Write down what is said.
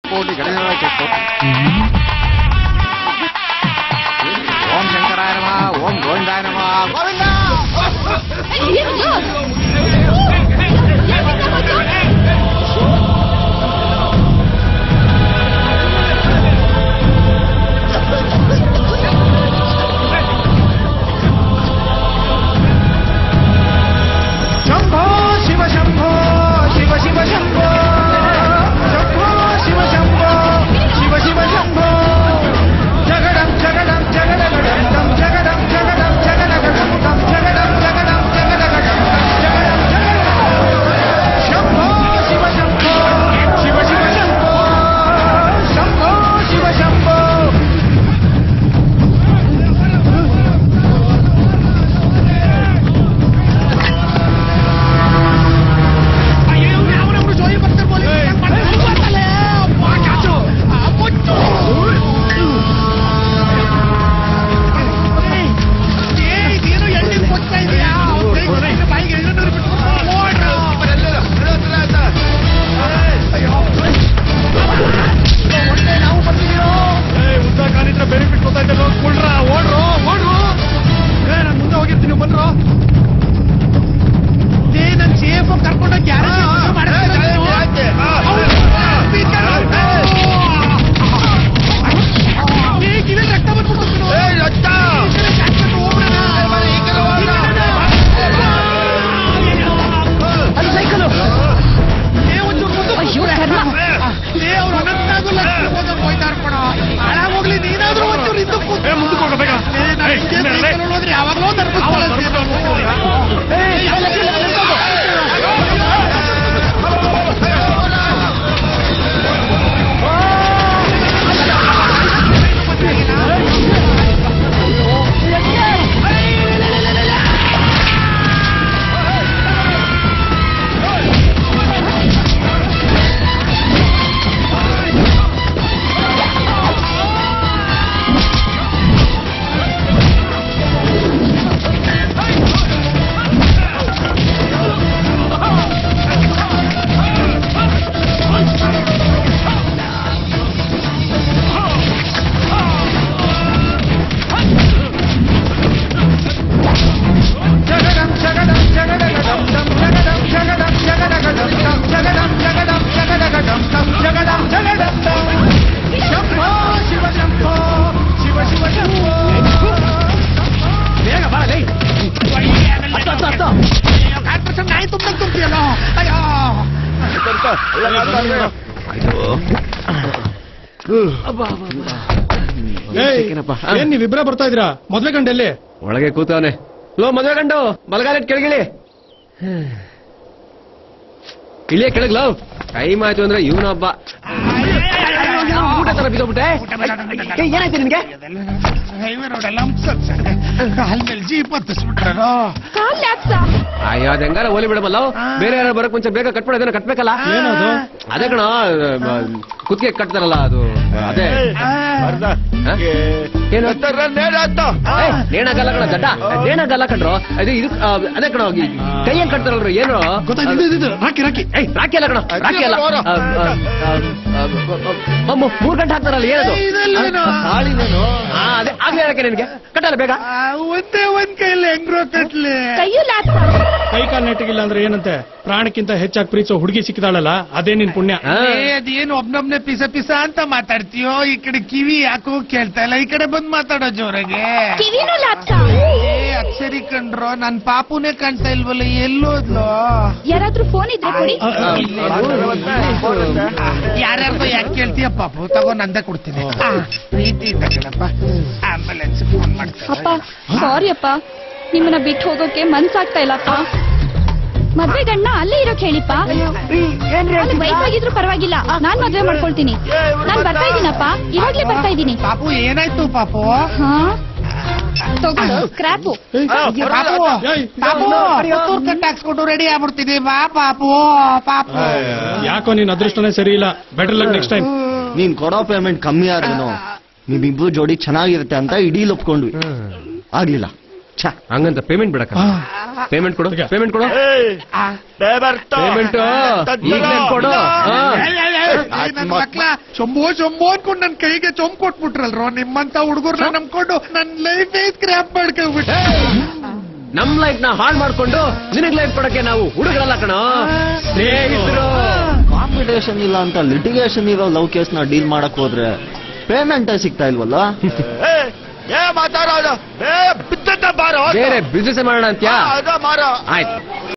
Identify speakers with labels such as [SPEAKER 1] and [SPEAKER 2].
[SPEAKER 1] ಕೋಟಿ ಗಣೇಶ ಕೆಟ್ಟು ಓಂ ಶಂಕರಾಯ ನಮಃ ಓಂ ಗೋವಿಂದಾಯ ನಮಃ ಗೋವಿಂದ
[SPEAKER 2] ಶಂಭೋ ಶಿವ ಶಂಭೋ ಶಿವ ಶಿವ ಶಂಭೋ ಶಂಭೋ ಶಿವ ಶಂಭೋ ಶಿವ ಶಿವ ಶಂಭೋ ಜಗಡಂ ಜಗಡಂ ಜಗಡಗಡಂ ದಂ ಜಗಡಂ ಜಗಡಂ ಜಗಡಗಡಂ ದಂ ಜಗಡಂ ಜಗಡಂ ಜಗಡಗಡಂ ದಂ ಜಗಡಂ ಜಗಡಂ ಶಂಭೋ ಶಿವ ಶಂಭೋ ಶಿವ ಶಿವ ಶಂಭೋ ಶಂಭೋ ಶಿವ ಶಂಭೋ ಬೆನಿಫಿಟ್ ಗೊತ್ತಾಯ್ತಲ್ಲ ಕೊಡ್ರ ಓಡ್ರು ಓಡ್ರು ಏ ನಾನು ಮುಂದೆ ಹೋಗಿರ್ತೀನಿ ಬಂದ್ರು ಏ ನನ್ ಸೇಫ್ ಕರ್ಕೊಂಡೋಗಿ ರಕ್ತ ಬಂದ್ಬಿಟ್ಟು ರಕ್ತ ಅದು ಸೈಕಲ್ ಏ ಒಂದು ಅವ್ರು ಅನಂತಾಗೂ ಲಕ್ಷ ಹೋಯ್ತಾರ ಕಣ ಹಾಳಾಗ್ ಹೋಗ್ಲಿ ನೀನಾದ್ರೂ ಒಂಚೂರು ಹಿಂದಕ್ಕೆ ಕೂತ್ಕೊ. ಏ, ನಾನ್ ಹಿಂದೆ ಸೈಕಲ್ ಹೋದ್ರೆ ಯಾವಾಗ್ಲೋ ಜಗಡಂ ಜಗಡಂ ಜಗಡಗಡಂ ದಂ ಜಗಡಂ ಜಗಡಂ ಜಗಡಗಡಂ ದಂ ಜಗಡಂ ಜಗಡಂ ಜಗಡಗಡಂ ದಂ ಜಗಡಂ ಜಗಡಂ ದಂ ಶಂಭೋ ಶಿವ ಶಂಭೋ ಶಿವ ಶಿವ ಶಂಭೋ ಬೇಗ ಬಾ ಲೈ ಹತ್ತು ಹತ್ತು ಹತ್ತು ಕಾಲ್ ಪರ್ಸೆಂಟ್ ನಾಯಿ ತುಂಬ ತುಂಬ್ತೀಯಲ್ಲ ಅಯ್ಯೋ ಏನ್ ನೀವಿಬ್ರೇ ಬರ್ತಾ ಇದ್ದೀರಾ ಮೊದ್ಲೇ ಗಂಟೆಲ್ಲಿ
[SPEAKER 3] ಒಳಗೆ ಕೂತವನೆ ಲೋ ಮದುವೆ ಗಂಡು ಬಲಗಾಲ ಕೆಳಗಿಳಿ ಇಳಿಯ ಕೆಳಗ್ ಲವ್ ಟೈಮ್ ಆಯ್ತು ಅಂದ್ರೆ ಇವನೊಬ್ಬ ಊಟ ತರ ಬಿದ್ದೋಗ್ಬಿಟ್ಟೆ ಏ, ಏನಾಯ್ತು ನಿನ್ಗೆ
[SPEAKER 2] ಹೈವೇ ರೋಡ್ ಎಲ್ಲ ಕಾಲ್ ಮೇಲೆ ಜೀಪ್ ಹತ್ತಿಸ್ಬಿಟ್ರೋ
[SPEAKER 3] ಅಯ್ಯೋ ಅದ್ ಹೆಂಗಾರ ಓಲಿ ಬಿಡಬಲ್ಲ ಬೇರೆ ಯಾರು ಬರಕ್ ಮುಂಚೆ ಬೇಗ ಕಟ್ಬಿಡೋದೇನೋ ಕಟ್ಬೇಕಲ್ಲ
[SPEAKER 2] ಏನದು?
[SPEAKER 3] ಅದೇ ಕಣ ಕುತ್ತಿಗೆ ಕಟ್ತಾರಲ್ಲ ಅದು ಅದೇ ಹ? ಏನು ಏಯ್, ನೇಣಾಗಲ್ಲ ಕಣ ದಡ್ಡ ನೇಣಾಗಲ್ಲ ಕಣ್ರು ಅದು ಇದು ಆ, ಅದೇ ಕಣ ಕೈಯಂಗ್ ಕಟ್ತಾರಲ್ರು ಏನು
[SPEAKER 2] ಗೊತ್ತಾಯ್ತು ಇದು, ಇದು, ಇದು. ರಾಕಿ ರಾಕಿ
[SPEAKER 3] ಏಯ್ ರಾಕಿ ಅಲ್ಲ ಕಣ ರಾಕಿ ಅಲ್ಲ ಆ, ಆ, ಆ, ಆ, ಅಮ್ಮ, ಮೂರ್ ಗಂಟೆ ಹಾಕ್ತಾರಲ್ಲ ಏನದು
[SPEAKER 2] ಇದಲ್ವೇನೋ?
[SPEAKER 3] ತಾಳಿನೇನು ಆ, ಅದೇ ಆಗ್ಲೇ ಹೇಳಕ್ಕೆ ನಿನ್ಗೆ ಕಟ್ಟಲ್ಲ ಬೇಗ
[SPEAKER 2] ಒಂದೇ ಒಂದ್ ಕೈಯಲ್ಲಿ ಹೆಂಗ್ರೋ ಕಟ್ಲಿ ಕೈ ಕಾಲ್ ನೆಟ್ಟಿಗಿಲ್ಲ ಅಂದ್ರೆ ಏನಂತೆ ಪ್ರಾಣಕ್ಕಿಂತ ಹೆಚ್ಚಾಗಿ ಪ್ರೀತಿಸೋ ಹುಡುಗಿ ಸಿಕ್ಕಿದಾಳಲ್ಲ ಅದೇ ನಿನ್ ಪುಣ್ಯ
[SPEAKER 3] ಹಾ.
[SPEAKER 2] ಅದೇನು ಒಬ್ನೊಬ್ನೆ ಪಿಸ ಪಿಸ ಅಂತ ಮಾತಾಡ್ತೀಯೋ ಈ ಕಡೆ ಕಿವಿ ಯಾಕೋ ಕೇಳ್ತಾ ಇಲ್ಲ ಈ ಕಡೆ ಬಂದ್ ಮಾತಾಡೋ ಜೋರಾಗೆ ಏ ಅಕ್ಷರಿ ಕಂಡ್ರೋ ನನ್ ಪಾಪುನೇ ಕಾಣ್ತಾ ಇಲ್ವಲ್ಲ ಎಲ್ಲೋದ್ಲು
[SPEAKER 4] ಯಾರಾದ್ರೂ ಫೋನ್ ಇದ್ರೆ ಕೊಡಿ
[SPEAKER 2] ಯಾರ್ಯಾರ್ಗೋ ಯಾಕೆ ಕೇಳ್ತೀಯ ಪಾಪು ತಗೋ ನಂದೇ ಕೊಡ್ತೀನಿ ಆ, ಪ್ರೀತಿಯಿಂದ ಕಣಪ್ಪ ಆಂಬುಲೆನ್ಸ್ ಫೋನ್
[SPEAKER 4] ಅಪ್ಪ
[SPEAKER 2] ಮಾಡ್ತಾರೆ
[SPEAKER 4] ಸಾರಿ ಅಪ್ಪ ನಿಮ್ಮನ್ನ ಬಿಟ್ಟು ಹೋಗೋಕೆ ಮನ್ಸಾಗ್ತಾ ಇಲ್ಲಪ್ಪ ಮದ್ವೆ ಗಂಡ ಅಲ್ಲೇ ಇರೋಕ್ ಹೇಳಿಪ್ಪ ಅಲ್ಲಿ ವಯಸ್ಸಾಗಿದ್ರು ಪರವಾಗಿಲ್ಲ ನಾನ್ ಮದ್ವೆ ಮಾಡ್ಕೊಳ್ತೀನಿ ನಾನ್ ಬರ್ತಾ ಇದೀನಪ್ಪ ಇವಾಗ್ಲೇ ಬರ್ತಾ ಇದೀನಿ
[SPEAKER 2] ಪಾಪು ಏನಾಯ್ತು ಪಾಪು
[SPEAKER 4] ಹಾ ತಗೊಳ್ಳು ಸ್ಕ್ರಾಪು
[SPEAKER 2] ಪಾಪು ಪಾಪು ಪುತ್ತೂರ್ ಕಟ್ಟ ಹಾಕ್ಸ್ಕೊಂಡು ರೆಡಿ ಆಗ್ಬಿಡ್ತೀನಿ ಬಾ ಪಾಪು ಪಾಪು
[SPEAKER 5] ಯಾಕೋ ನಿನ್ ಅದೃಷ್ಟನೇ ಸರಿ ಇಲ್ಲ ಬೆಟರ್ ಲಕ್ ನೆಕ್ಸ್ಟ್ ಟೈಮ್
[SPEAKER 6] ನೀನ್ ಕೊಡೋ ಪೇಮೆಂಟ್ ಕಮ್ಮಿ ಆದ್ರೂ ನಿಮ್ಮಿಬ್ರು ಜೋಡಿ ಚೆನ್ನಾಗಿರುತ್ತೆ ಅಂತ ಇಡೀ ಒಪ್ಕೊಂಡ್ವಿ ಆಗ್ಲಿಲ್ಲ ಛ
[SPEAKER 3] ಹಂಗಂತ ಪೇಮೆಂಟ್ ಬಿಡಕ ಪೇಮೆಂಟ್ ಕೊಡು ಪೇಮೆಂಟ್ ಕೊಡು ಪೇಮೆಂಟ್ ಈಗಲೇ ಕೊಡು ಹಾ.
[SPEAKER 2] ನನ್ ಮಕ್ಳ ಶಂಭೋ ಶಂಭೋ ಅನ್ಕೊಂಡು ನನ್ ಕೈಗೆ ಚೊಂಬ್ ಕೊಟ್ಬಿಟ್ರಲ್ರೋ ನಿಮ್ಮಂತ ಹುಡುಗರ್ನ ನಂಬ್ಕೊಂಡು ನನ್ ಲೈಫ್ ಸ್ಕ್ರಾಪ್ ಮಾಡ್ಕೊಂಡ್ಬಿಟ್ಟೆ
[SPEAKER 3] ನಮ್ ಲೈಫ್ ನ ಹಾಳ್ ಮಾಡ್ಕೊಂಡು ನಿನಗ್ ಲೈಫ್ ಕೊಡಕ್ಕೆ ನಾವು ಹುಡುಗರಲ್ಲ ಕಣ ಸ್ನೇಹಿತರು
[SPEAKER 6] ಕಾಂಪಿಟೇಷನ್ ಇಲ್ಲ ಅಂತ ಲಿಟಿಗೇಷನ್ ಇರೋ ಲವ್ ಕೇಸ್ ನ ಡೀಲ್ ಮಾಡಕ್ ಹೋದ್ರೆ ಪೇಮೆಂಟ್ ಸಿಗ್ತಾ ಇಲ್ವಲ್ಲ
[SPEAKER 1] ಏ ಮಾತಾಡೋದು ಏ ಬಿದ್ದದ್ದ ಬಾರೋ
[SPEAKER 3] ಬೇರೆ ಬಿಸ್ನೆಸ್ ಮಾಡೋಣ ಅಂತ್ಯಾ
[SPEAKER 1] ಅದ ಮಾರೋ
[SPEAKER 3] ಆಯ್ತು